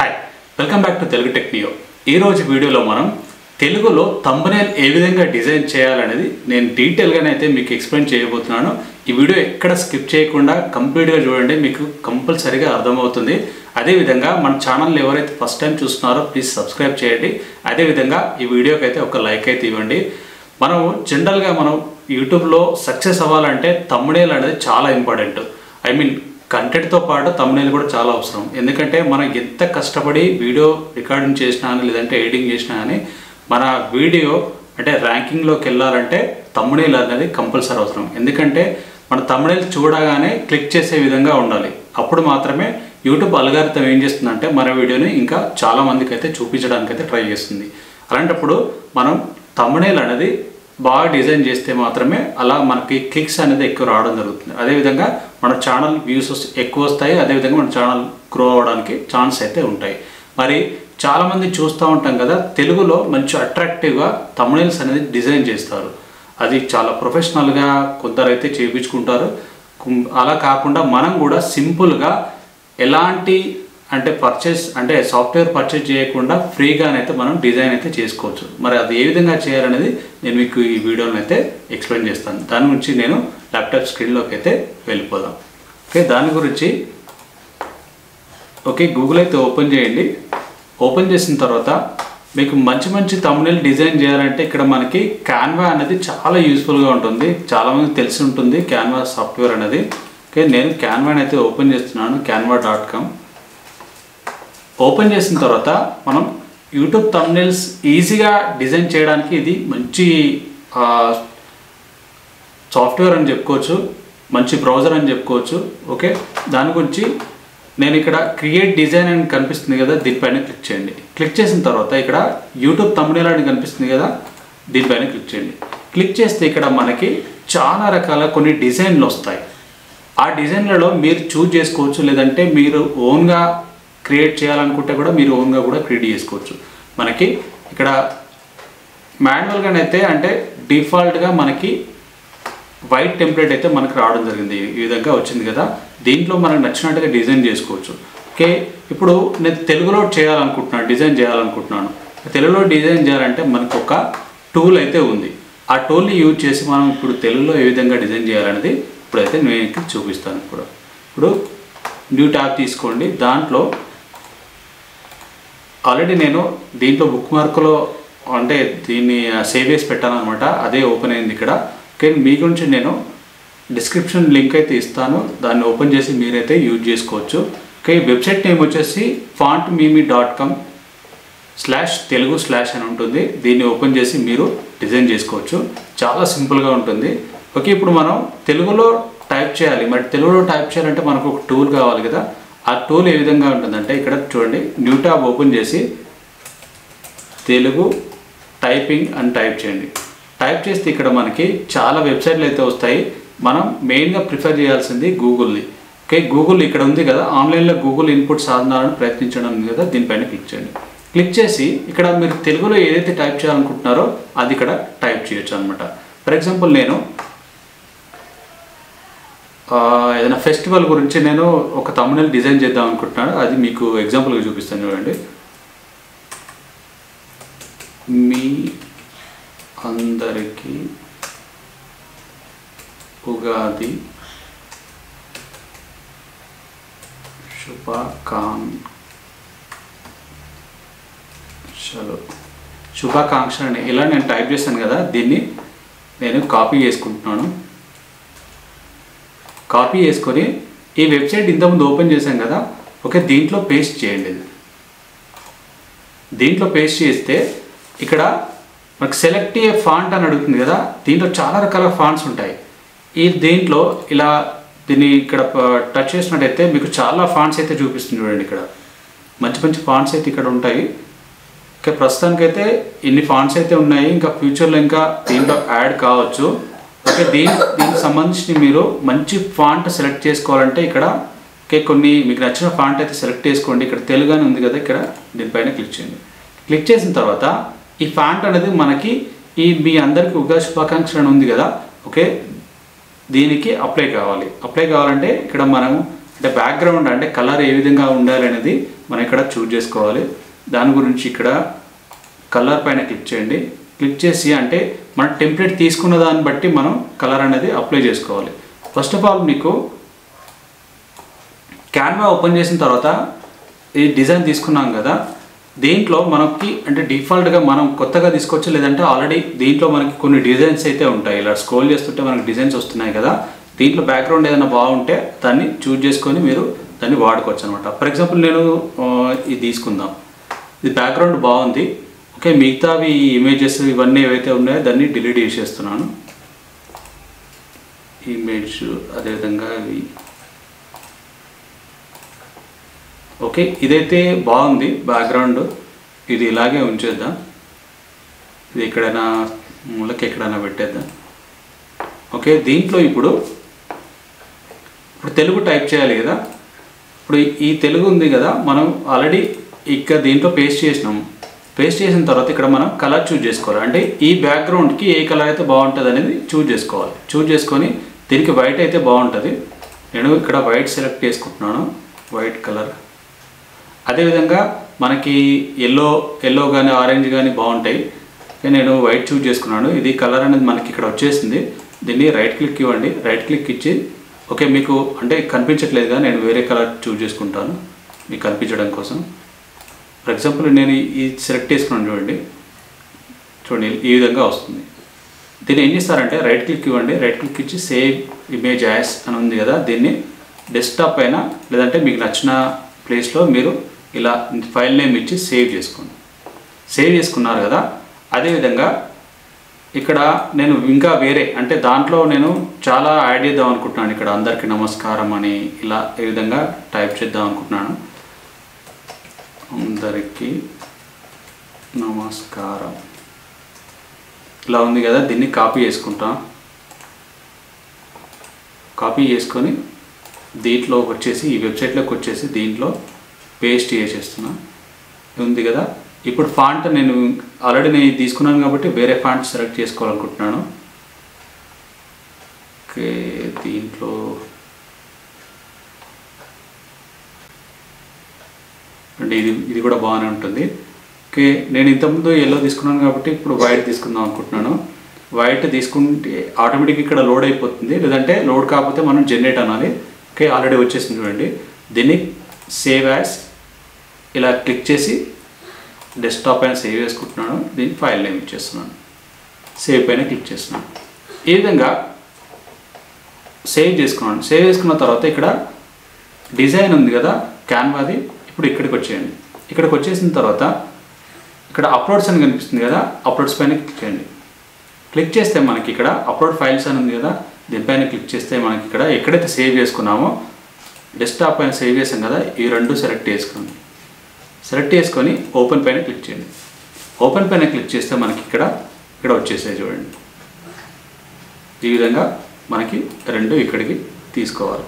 hi welcome back to Telugu టెక్నియో ఈ రోజు వీడియోలో మనం తెలుగులో తంబనేల్ ఏ విధంగా డిజైన్ చేయాలనేది నేను డీటెయిల్గానే అయితే మీకు ఎక్స్ప్లెయిన్ చేయబోతున్నాను ఈ వీడియో ఎక్కడ స్కిప్ చేయకుండా కంప్లీట్గా చూడండి మీకు కంపల్సరీగా అర్థమవుతుంది అదేవిధంగా మన ఛానల్ ఎవరైతే ఫస్ట్ టైం చూస్తున్నారో ప్లీజ్ సబ్స్క్రైబ్ చేయండి అదేవిధంగా ఈ వీడియోకి అయితే ఒక లైక్ అయితే ఇవ్వండి మనం జనరల్గా మనం యూట్యూబ్లో సక్సెస్ అవ్వాలంటే తమ్ముడేల్ అనేది చాలా ఇంపార్టెంట్ ఐ మీన్ కంటెంట్తో పాటు తమ్ముడేల్ కూడా చాలా అవసరం ఎందుకంటే మనం ఎంత కష్టపడి వీడియో రికార్డింగ్ చేసినా కానీ లేదంటే ఎడిటింగ్ చేసినా కానీ మన వీడియో అంటే ర్యాంకింగ్లోకి వెళ్ళాలంటే తమ్ముడేల్ అనేది కంపల్సరీ అవసరం ఎందుకంటే మన తమ్ముడేల్ చూడగానే క్లిక్ చేసే విధంగా ఉండాలి అప్పుడు మాత్రమే యూట్యూబ్ అల్గారితం ఏం చేస్తుందంటే మన వీడియోని ఇంకా చాలా మందికి అయితే చూపించడానికి అయితే ట్రై చేస్తుంది అలాంటప్పుడు మనం తమ్ముడేల్ అనేది బాగా డిజైన్ చేస్తే మాత్రమే అలా మనకి క్లిక్స్ అనేది ఎక్కువ రావడం జరుగుతుంది అదేవిధంగా మన ఛానల్ వ్యూస్ ఎక్కువ వస్తాయి అదేవిధంగా మన ఛానల్ గ్రో అవ్వడానికి ఛాన్స్ అయితే ఉంటాయి మరి చాలామంది చూస్తూ ఉంటాం కదా తెలుగులో మంచి అట్రాక్టివ్గా తమిళస్ అనేది డిజైన్ చేస్తారు అది చాలా ప్రొఫెషనల్గా కొందరైతే చేయించుకుంటారు కుం- అలా కాకుండా మనం కూడా సింపుల్గా ఎలాంటి అంటే పర్చేస్ అంటే సాఫ్ట్వేర్ పర్చేస్ చేయకుండా ఫ్రీగానైతే మనం డిజైన్ అయితే చేసుకోవచ్చు మరి అది ఏ విధంగా చేయాలనేది నేను మీకు ఈ వీడియోలో అయితే ఎక్స్ప్లెయిన్ చేస్తాను దాని గురించి నేను ల్యాప్టాప్ స్క్రీన్లోకి అయితే వెళ్ళిపోదాం ఓకే దాని గురించి ఓకే గూగుల్ అయితే ఓపెన్ చేయండి ఓపెన్ చేసిన తర్వాత మీకు మంచి మంచి తమిళ డిజైన్ చేయాలంటే ఇక్కడ మనకి క్యాన్వా అనేది చాలా యూస్ఫుల్గా ఉంటుంది చాలామంది తెలిసి ఉంటుంది క్యాన్వా సాఫ్ట్వేర్ అనేది ఓకే నేను క్యాన్వాని అయితే ఓపెన్ చేస్తున్నాను క్యాన్వా డాట్ కామ్ ఓపెన్ చేసిన తర్వాత మనం యూట్యూబ్ తమ్నెల్స్ ఈజీగా డిజైన్ చేయడానికి ఇది మంచి ఆ, సాఫ్ట్వేర్ అని చెప్పుకోవచ్చు మంచి బ్రౌజర్ అని చెప్పుకోవచ్చు ఓకే దాని గురించి నేను ఇక్కడ క్రియేట్ డిజైన్ అని కనిపిస్తుంది కదా దీనిపైన క్లిక్ చేయండి క్లిక్ చేసిన తర్వాత ఇక్కడ యూట్యూబ్ తమ్ముడేల్ అని కనిపిస్తుంది కదా దీనిపైన క్లిక్ చేయండి క్లిక్ చేస్తే ఇక్కడ మనకి చాలా రకాల కొన్ని డిజైన్లు వస్తాయి ఆ డిజైన్లలో మీరు చూజ్ చేసుకోవచ్చు లేదంటే మీరు ఓన్గా క్రియేట్ చేయాలనుకుంటే కూడా మీరు ఓన్గా కూడా క్రియేట్ చేసుకోవచ్చు మనకి ఇక్కడ మాన్యువల్గానైతే అంటే డిఫాల్ట్గా మనకి వైట్ టెంప్లెట్ అయితే మనకు రావడం జరిగింది ఈ విధంగా వచ్చింది కదా దీంట్లో మనకు నచ్చినట్టుగా డిజైన్ చేసుకోవచ్చు ఓకే ఇప్పుడు నేను తెలుగులో చేయాలనుకుంటున్నాను డిజైన్ చేయాలనుకుంటున్నాను తెలుగులో డిజైన్ చేయాలంటే మనకు ఒక టూల్ అయితే ఉంది ఆ టూల్ని యూజ్ చేసి మనం ఇప్పుడు తెలుగులో ఏ విధంగా డిజైన్ చేయాలనేది ఇప్పుడైతే నేను మీకు చూపిస్తాను ఇప్పుడు ఇప్పుడు న్యూ ట్యాబ్ తీసుకోండి దాంట్లో ఆల్రెడీ నేను దీంట్లో బుక్ మార్కులో అంటే దీన్ని సేవ్ చేసి పెట్టాను అనమాట అదే ఓపెన్ అయింది ఇక్కడ ఓకే మీ గురించి నేను డిస్క్రిప్షన్ లింక్ అయితే ఇస్తాను దాన్ని ఓపెన్ చేసి మీరైతే యూజ్ చేసుకోవచ్చు ఓకే వెబ్సైట్ నేమ్ వచ్చేసి font meme dot com slash Telugu slash అని ఉంటుంది దీన్ని ఓపెన్ చేసి మీరు డిజైన్ చేసుకోవచ్చు చాలా సింపుల్గా ఉంటుంది ఓకే ఇప్పుడు మనం తెలుగులో టైప్ చేయాలి మరి తెలుగులో టైప్ చేయాలంటే మనకు ఒక టూల్ కావాలి కదా ఆ టూల్ ఏ విధంగా ఉంటుందంటే ఇక్కడ చూడండి న్యూ ట్యాబ్ ఓపెన్ చేసి తెలుగు టైపింగ్ అని టైప్ చేయండి టైప్ చేస్తే ఇక్కడ మనకి చాలా వెబ్సైట్లు అయితే వస్తాయి మనం మెయిన్గా ప్రిఫర్ చేయాల్సింది గూగుల్ని ఓకే గూగుల్ ఇక్కడ ఉంది కదా ఆన్లైన్లో గూగుల్ ఇన్పుట్ సాధనాలను ప్రయత్నించడం ఉంది కదా దీనిపైన క్లిక్ చేయండి క్లిక్ చేసి ఇక్కడ మీరు తెలుగులో ఏదైతే టైప్ చేయాలనుకుంటున్నారో అది ఇక్కడ టైప్ చేయొచ్చు అనమాట ఫర్ ఎగ్జాంపుల్ నేను ఆ, ఏదైనా ఫెస్టివల్ గురించి నేను ఒక తమిళ డిజైన్ చేద్దాం అనుకుంటున్నాను అది మీకు ఎగ్జాంపుల్గా చూపిస్తాను చూడండి మీ అందరికీ ఉగాది శుభాకాంక్షలు శుభాకాంక్షలు అని ఇలా నేను టైప్ చేశాను కదా దీన్ని నేను కాపీ చేసుకుంటున్నాను కాపీ చేసుకొని ఈ వెబ్సైట్ ఇంతకుముందు ఓపెన్ చేశాం కదా ఓకే దీంట్లో పేస్ట్ చేయండి ఇది దీంట్లో పేస్ట్ చేస్తే ఇక్కడ మనకు సెలెక్ట్ ఏ ఫాంట్ అని అడుగుతుంది కదా దీంట్లో చాలా రకాల ఫాంట్స్ ఉంటాయి ఈ దీంట్లో ఇలా దీన్ని ఇక్కడ ప- టచ్ చేసినట్టయితే మీకు చాలా ఫాంట్స్ అయితే చూపిస్తుంది చూడండి ఇక్కడ మంచి మంచి ఫాంట్స్ అయితే ఇక్కడ ఉంటాయి ఓకే ప్రస్తుతానికైతే ఇన్ని ఫాంట్స్ అయితే ఉన్నాయి ఇంకా ఫ్యూచర్లో ఇంకా దీంట్లో యాడ్ కావచ్చు ఓకే దీని దీనికి సంబంధించి మీరు మంచి ఫాంట్ సెలెక్ట్ చేసుకోవాలంటే ఇక్కడ ఓకే కొన్ని మీకు నచ్చిన ఫాంట్ అయితే సెలెక్ట్ చేసుకోండి ఇక్కడ తెలుగు అని ఉంది కదా ఇక్కడ దీనిపైన క్లిక్ చేయండి క్లిక్ చేసిన తర్వాత ఈ ఫాంట్ అనేది మనకి ఈ మీ అందరికి ఉగాది శుభాకాంక్షలు అని ఉంది కదా ఓకే దీనికి అప్లై కావాలి అప్లై కావాలంటే ఇక్కడ మనం అంటే బ్యాక్గ్రౌండ్ అంటే కలర్ ఏ విధంగా ఉండాలి అనేది మనం ఇక్కడ చూజ్ చేసుకోవాలి దాని గురించి ఇక్కడ కలర్ పైన క్లిక్ చేయండి క్లిక్ చేసి అంటే మన టెంప్లెట్ తీసుకున్న దాన్ని బట్టి మనం కలర్ అనేది అప్లై చేసుకోవాలి ఫస్ట్ ఆఫ్ ఆల్ మీకు క్యాన్వా ఓపెన్ చేసిన తర్వాత ఈ డిజైన్ తీసుకున్నాం కదా దీంట్లో మనకి అంటే డిఫాల్ట్గా మనం కొత్తగా తీసుకోవచ్చు లేదంటే ఆల్రెడీ దీంట్లో మనకి కొన్ని డిజైన్స్ అయితే ఉంటాయి ఇలా స్క్రోల్ చేస్తుంటే మనకి డిజైన్స్ వస్తున్నాయి కదా దీంట్లో బ్యాక్గ్రౌండ్ ఏదైనా బాగుంటే దాన్ని చూజ్ చేసుకొని మీరు దాన్ని వాడుకోవచ్చు అనమాట ఫర్ ఎగ్జాంపుల్ నేను ఆ, ఇది తీసుకుందాం ఇది బ్యాక్గ్రౌండ్ బాగుంది ఓకే మిగతావి ఇమేజెస్ ఇవన్నీ ఏవైతే ఉన్నాయో దాన్ని డిలీట్ చేసేస్తున్నాను ఇమేజ్ అదేవిధంగా ఇవి ఓకే ఇదైతే బాగుంది బ్యాక్గ్రౌండ్ ఇది ఇలాగే ఉంచేద్దాం ఇది ఎక్కడైనా మూలకి ఎక్కడైనా పెట్టేద్దాం ఓకే దీంట్లో ఇప్పుడు ఇప్పుడు తెలుగు టైప్ చేయాలి కదా ఇప్పుడు ఈ తెలుగు ఉంది కదా మనం ఆల్రెడీ ఇక్కడ దీంట్లో పేస్ట్ చేసినాం పేస్ట్ చేసిన తర్వాత ఇక్కడ మనం కలర్ చూజ్ చేసుకోవాలి అంటే ఈ బ్యాక్గ్రౌండ్కి ఏ కలర్ అయితే బాగుంటుంది అనేది చూజ్ చేసుకోవాలి చూజ్ చేసుకొని దీనికి వైట్ అయితే బాగుంటుంది నేను ఇక్కడ వైట్ సెలెక్ట్ చేసుకుంటున్నాను వైట్ కలర్ అదేవిధంగా మనకి ఎల్లో ఎల్లో కానీ ఆరెంజ్ కానీ బాగుంటాయి కానీ నేను వైట్ చూజ్ చేసుకున్నాను ఇది కలర్ అనేది మనకి ఇక్కడ వచ్చేసింది దీన్ని రైట్ క్లిక్ ఇవ్వండి రైట్ క్లిక్ ఇచ్చి ఓకే మీకు అంటే కనిపించట్లేదుగా నేను వేరే కలర్ చూజ్ చేసుకుంటాను మీకు కనిపించడం కోసం ఫర్ ఎగ్జాంపుల్ నేను ఈ- ఈ సెలెక్ట్ చేసుకున్నాను చూడండి చూడండి ఈ విధంగా వస్తుంది దీన్ని ఏం చేస్తారంటే రైట్ క్లిక్ ఇవ్వండి రైట్ క్లిక్ ఇచ్చి సేవ్ ఇమేజ్ యాస్ అని ఉంది కదా దీన్ని డెస్క్టాప్ పైన లేదంటే మీకు నచ్చిన ప్లేస్లో మీరు ఇలా ఫైల్ నేమ్ ఇచ్చి సేవ్ చేసుకోండి సేవ్ చేసుకున్నారు కదా అదేవిధంగా ఇక్కడ నేను ఇంకా వేరే అంటే దాంట్లో నేను చాలా యాడ్ చేద్దాం అనుకుంటున్నాను ఇక్కడ అందరికీ నమస్కారం అని ఇలా ఈ విధంగా టైప్ చేద్దాం అనుకుంటున్నాను అందరికీ నమస్కారం ఇలా ఉంది కదా దీన్ని కాపీ చేసుకుంటాం కాపీ చేసుకొని దీంట్లో వచ్చేసి ఈ వెబ్సైట్లోకి వచ్చేసి దీంట్లో పేస్ట్ చేసేస్తున్నా ఉంది కదా ఇప్పుడు ఫాంట్ నేను ఆల్రెడీ నేను ఇది తీసుకున్నాను కాబట్టి వేరే ఫాంట్ సెలెక్ట్ చేసుకోవాలనుకుంటున్నాను ఓకే దీంట్లో అంటే ఇది ఇది కూడా బాగానే ఉంటుంది ఓకే నేను ఇంతకుముందు ఎల్లో తీసుకున్నాను కాబట్టి ఇప్పుడు వైట్ తీసుకుందాం అనుకుంటున్నాను వైట్ తీసుకుంటే ఆటోమేటిక్ ఇక్కడ లోడ్ అయిపోతుంది లేదంటే లోడ్ కాకపోతే మనం జనరేట్ అనాలి ఓకే ఆల్రెడీ వచ్చేసింది చూడండి దీన్ని సేవ్ యాజ్ ఇలా క్లిక్ చేసి డెస్క్టాప్ పైన సేవ్ చేసుకుంటున్నాను దీన్ని ఫైల్ నేమ్ ఇచ్చేస్తున్నాను సేవ్ పైన క్లిక్ చేస్తున్నాను ఈ విధంగా సేవ్ చేసుకున్నాను సేవ్ చేసుకున్న తర్వాత ఇక్కడ డిజైన్ ఉంది కదా క్యాన్వాది ఇప్పుడు ఇక్కడికి వచ్చేయండి ఇక్కడికి వచ్చేసిన తర్వాత ఇక్కడ అప్లోడ్స్ అని కనిపిస్తుంది కదా అప్లోడ్స్ పైన క్లిక్ చేయండి క్లిక్ చేస్తే మనకి ఇక్కడ అప్లోడ్ ఫైల్స్ అని ఉంది కదా దీనిపైన క్లిక్ చేస్తే మనకి ఇక్కడ ఎక్కడైతే సేవ్ చేసుకున్నామో డెస్క్టాప్ పైన సేవ్ చేసాం కదా ఈ రెండు సెలెక్ట్ చేసుకోండి సెలెక్ట్ చేసుకొని ఓపెన్ పైన క్లిక్ చేయండి ఓపెన్ పైన క్లిక్ చేస్తే మనకి ఇక్కడ ఇక్కడ వచ్చేసాయి చూడండి ఈ విధంగా మనకి రెండు ఇక్కడికి తీసుకోవాలి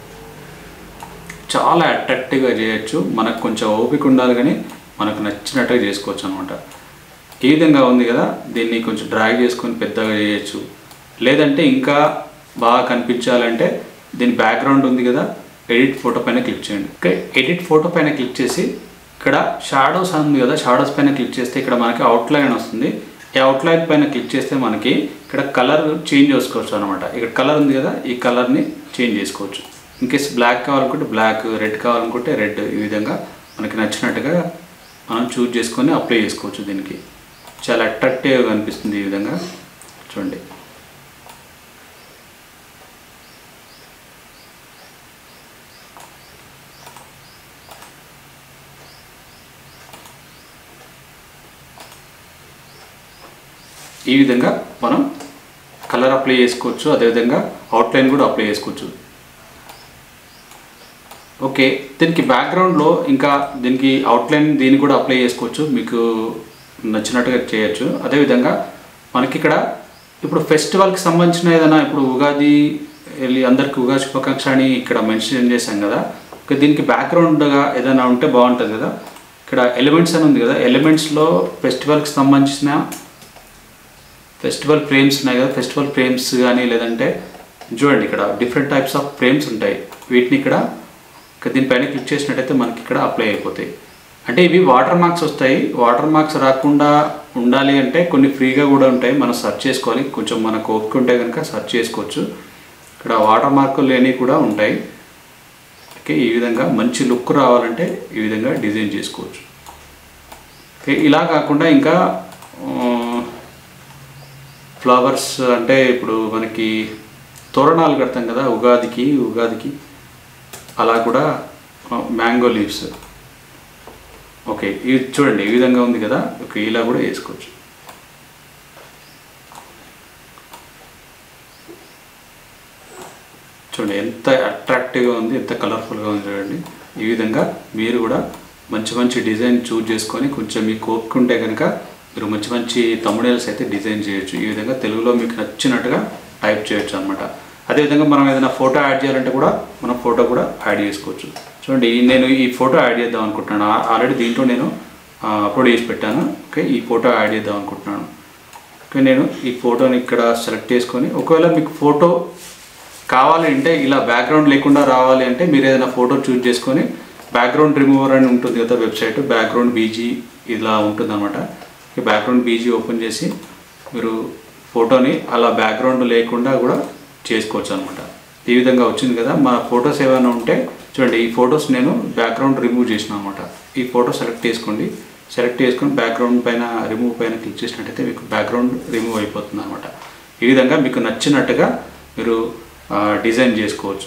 చాలా అట్రాక్టివ్గా చేయొచ్చు మనకు కొంచెం ఓపిక ఉండాలి కానీ మనకు నచ్చినట్టుగా చేసుకోవచ్చు అనమాట ఈ విధంగా ఉంది కదా దీన్ని కొంచెం డ్రాగ్ చేసుకొని పెద్దగా చేయొచ్చు లేదంటే ఇంకా బాగా కనిపించాలంటే దీని బ్యాక్గ్రౌండ్ ఉంది కదా ఎడిట్ ఫోటో పైన క్లిక్ చేయండి ఓకే ఎడిట్ ఫోటో పైన క్లిక్ చేసి ఇక్కడ షాడోస్ అని ఉంది కదా షాడోస్ పైన క్లిక్ చేస్తే ఇక్కడ మనకి అవుట్లైన్ వస్తుంది ఈ అవుట్లైన్ పైన క్లిక్ చేస్తే మనకి ఇక్కడ కలర్ చేంజ్ చేసుకోవచ్చు అనమాట ఇక్కడ కలర్ ఉంది కదా ఈ కలర్ని చేంజ్ చేసుకోవచ్చు ఇన్కేస్ బ్లాక్ కావాలనుకుంటే బ్లాక్ రెడ్ కావాలనుకుంటే రెడ్ ఈ విధంగా మనకి నచ్చినట్టుగా మనం చూజ్ చేసుకొని అప్లై చేసుకోవచ్చు దీనికి చాలా అట్రాక్టివ్గా అనిపిస్తుంది ఈ విధంగా చూడండి ఈ విధంగా మనం కలర్ అప్లై చేసుకోవచ్చు అదేవిధంగా అవుట్లైన్ కూడా అప్లై చేసుకోవచ్చు ఓకే దీనికి బ్యాక్గ్రౌండ్లో ఇంకా దీనికి అవుట్లైన్ దీన్ని కూడా అప్లై చేసుకోవచ్చు మీకు నచ్చినట్టుగా చేయొచ్చు అదేవిధంగా మనకి ఇక్కడ ఇప్పుడు ఫెస్టివల్కి సంబంధించిన ఏదైనా ఇప్పుడు ఉగాది వెళ్ళి అందరికి ఉగాది శుభాకాంక్ష అని ఇక్కడ మెన్షన్ చేశాం కదా ఓకే దీనికి బ్యాక్గ్రౌండ్గా ఏదైనా ఉంటే బాగుంటుంది కదా ఇక్కడ ఎలిమెంట్స్ అని ఉంది కదా ఎలిమెంట్స్లో ఫెస్టివల్కి సంబంధించిన ఫెస్టివల్ ఫ్రేమ్స్ ఉన్నాయి కదా ఫెస్టివల్ ఫ్రేమ్స్ కానీ లేదంటే చూడండి ఇక్కడ డిఫరెంట్ టైప్స్ ఆఫ్ ఫ్రేమ్స్ ఉంటాయి వీటిని ఇక్కడ ఇక దీనిపైన క్లిక్ చేసినట్టయితే మనకి ఇక్కడ అప్లై అయిపోతాయి అంటే ఇవి వాటర్ మార్క్స్ వస్తాయి వాటర్ మార్క్స్ రాకుండా ఉండాలి అంటే కొన్ని ఫ్రీగా కూడా ఉంటాయి మనం సెర్చ్ చేసుకోవాలి కొంచెం మనకు ఓపిక ఉంటే కనుక సెర్చ్ చేసుకోవచ్చు ఇక్కడ వాటర్ మార్కులు లేనివి కూడా ఉంటాయి ఓకే ఈ విధంగా మంచి లుక్ రావాలంటే ఈ విధంగా డిజైన్ చేసుకోవచ్చు ఓకే ఇలా కాకుండా ఇంకా ఫ్లవర్స్ అంటే ఇప్పుడు మనకి తోరణాలు కడతాం కదా ఉగాదికి ఉగాదికి అలా కూడా మ్యాంగో లీవ్స్ ఓకే ఇది చూడండి ఈ విధంగా ఉంది కదా ఓకే ఇలా కూడా వేసుకోవచ్చు చూడండి ఎంత అట్రాక్టివ్గా ఉంది ఎంత కలర్ఫుల్గా ఉంది చూడండి ఈ విధంగా మీరు కూడా మంచి మంచి డిజైన్ చూజ్ చేసుకొని కొంచెం మీకు ఓపుకుంటే కనుక మీరు మంచి మంచి తమ్ముడేల్స్ అయితే డిజైన్ చేయొచ్చు ఈ విధంగా తెలుగులో మీకు నచ్చినట్టుగా టైప్ చేయొచ్చు అనమాట అదేవిధంగా మనం ఏదైనా ఫోటో యాడ్ చేయాలంటే కూడా మనం ఫోటో కూడా యాడ్ చేసుకోవచ్చు చూడండి ఈ- నేను ఈ ఫోటో యాడ్ చేద్దాం అనుకుంటున్నాను ఆ- ఆల్రెడీ దీంట్లో నేను అప్లోడ్ చేసి పెట్టాను ఓకే ఈ ఫోటో యాడ్ చేద్దాం అనుకుంటున్నాను ఓకే నేను ఈ ఫోటోని ఇక్కడ సెలెక్ట్ చేసుకొని ఒకవేళ మీకు ఫోటో కావాలి అంటే ఇలా బ్యాక్గ్రౌండ్ లేకుండా రావాలి అంటే మీరు ఏదైనా ఫోటో చూజ్ చేసుకొని బ్యాక్గ్రౌండ్ రిమూవర్ అని ఉంటుంది కదా వెబ్సైట్ బ్యాక్గ్రౌండ్ బీజీ ఇలా ఉంటుంది అనమాట బ్యాక్గ్రౌండ్ బీజీ ఓపెన్ చేసి మీరు ఫోటోని అలా బ్యాక్గ్రౌండ్ లేకుండా కూడా చేసుకోవచ్చు అనమాట ఈ విధంగా వచ్చింది కదా మన ఫొటోస్ ఏమైనా ఉంటే చూడండి ఈ ఫొటోస్ నేను బ్యాక్గ్రౌండ్ రిమూవ్ చేసిన అనమాట ఈ ఫోటో సెలెక్ట్ చేసుకోండి సెలెక్ట్ చేసుకొని బ్యాక్గ్రౌండ్ పైన రిమూవ్ పైన క్లిక్ చేసినట్టయితే మీకు బ్యాక్గ్రౌండ్ రిమూవ్ అయిపోతుంది అనమాట ఈ విధంగా మీకు నచ్చినట్టుగా మీరు ఆ, డిజైన్ చేసుకోవచ్చు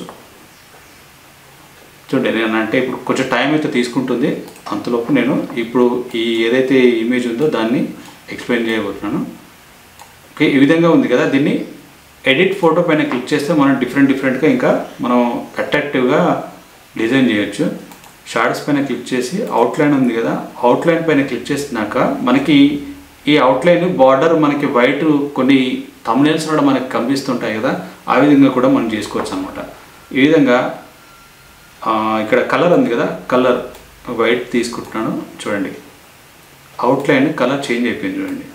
చూడండి నేను అంటే ఇప్పుడు కొంచెం టైం అయితే తీసుకుంటుంది అంతలోపు నేను ఇప్పుడు ఈ ఏదైతే ఇమేజ్ ఉందో దాన్ని ఎక్స్ప్లెయిన్ చేయబోతున్నాను ఓకే ఈ విధంగా ఉంది కదా దీన్ని ఎడిట్ ఫోటో పైన క్లిక్ చేస్తే మనం డిఫరెంట్ డిఫరెంట్గా ఇంకా మనం అట్రాక్టివ్గా డిజైన్ చేయొచ్చు షార్ట్స్ పైన క్లిక్ చేసి అవుట్లైన్ ఉంది కదా అవుట్లైన్ పైన క్లిక్ చేసినాక మనకి ఈ అవుట్లైన్ బార్డర్ మనకి వైట్ కొన్ని తమ్నేల్స్ కూడా మనకి కనిపిస్తుంటాయి కదా ఆ విధంగా కూడా మనం చేసుకోవచ్చు అనమాట ఈ విధంగా ఆ, ఇక్కడ కలర్ ఉంది కదా కలర్ వైట్ తీసుకుంటున్నాను చూడండి అవుట్లైన్ కలర్ చేంజ్ అయిపోయింది చూడండి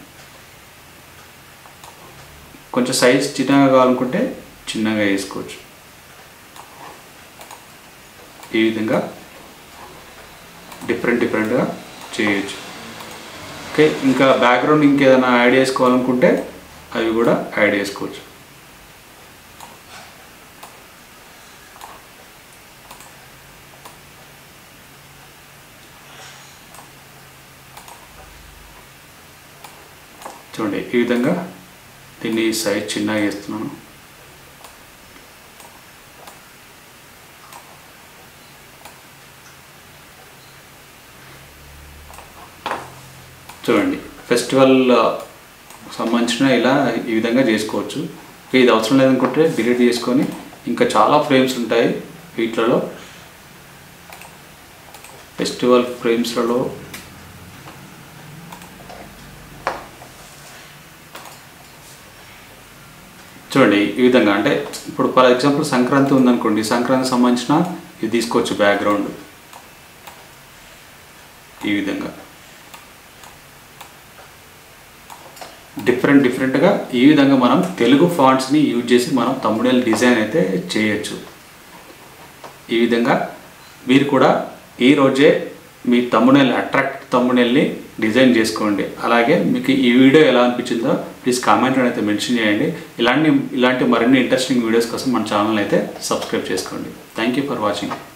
కొంచెం సైజ్ చిన్నగా కావాలనుకుంటే చిన్నగా వేసుకోవచ్చు ఈ విధంగా డిఫరెంట్ డిఫరెంట్గా చేయొచ్చు ఓకే ఇంకా బ్యాక్గ్రౌండ్ ఇంకేదైనా యాడ్ చేసుకోవాలనుకుంటే అవి కూడా యాడ్ చేసుకోవచ్చు చూడండి ఈ విధంగా దీన్ని సైజ్ చిన్నగా వేస్తున్నాను చూడండి ఫెస్టివల్ సంబంధించిన ఇలా ఈ విధంగా చేసుకోవచ్చు ఓకే, ఇది అవసరం లేదనుకుంటే డిలీట్ చేసుకొని ఇంకా చాలా ఫ్రేమ్స్ ఉంటాయి వీటిలలో ఫెస్టివల్ ఫ్రేమ్స్లలో చూడండి ఈ విధంగా అంటే ఇప్పుడు ఫర్ ఎగ్జాంపుల్ సంక్రాంతి ఉందనుకోండి సంక్రాంతి సంబంధించిన ఇది తీసుకోవచ్చు బ్యాక్గ్రౌండ్ ఈ విధంగా డిఫరెంట్ డిఫరెంట్గా ఈ విధంగా మనం తెలుగు ఫాంట్స్ని యూజ్ చేసి మనం తమ్ముడేల్ డిజైన్ అయితే చేయొచ్చు ఈ విధంగా మీరు కూడా ఈ రోజే మీ తమ్ముడేల్ అట్రాక్ట్ తమ్ముడేల్ని డిజైన్ చేసుకోండి అలాగే మీకు ఈ వీడియో ఎలా అనిపించిందో ప్లీజ్ కామెంట్లో అయితే మెన్షన్ చేయండి ఇలాంటి ఇలాంటి మరిన్ని ఇంట్రెస్టింగ్ వీడియోస్ కోసం మన ఛానల్ అయితే సబ్స్క్రైబ్ చేసుకోండి థ్యాంక్ యూ ఫర్ వాచింగ్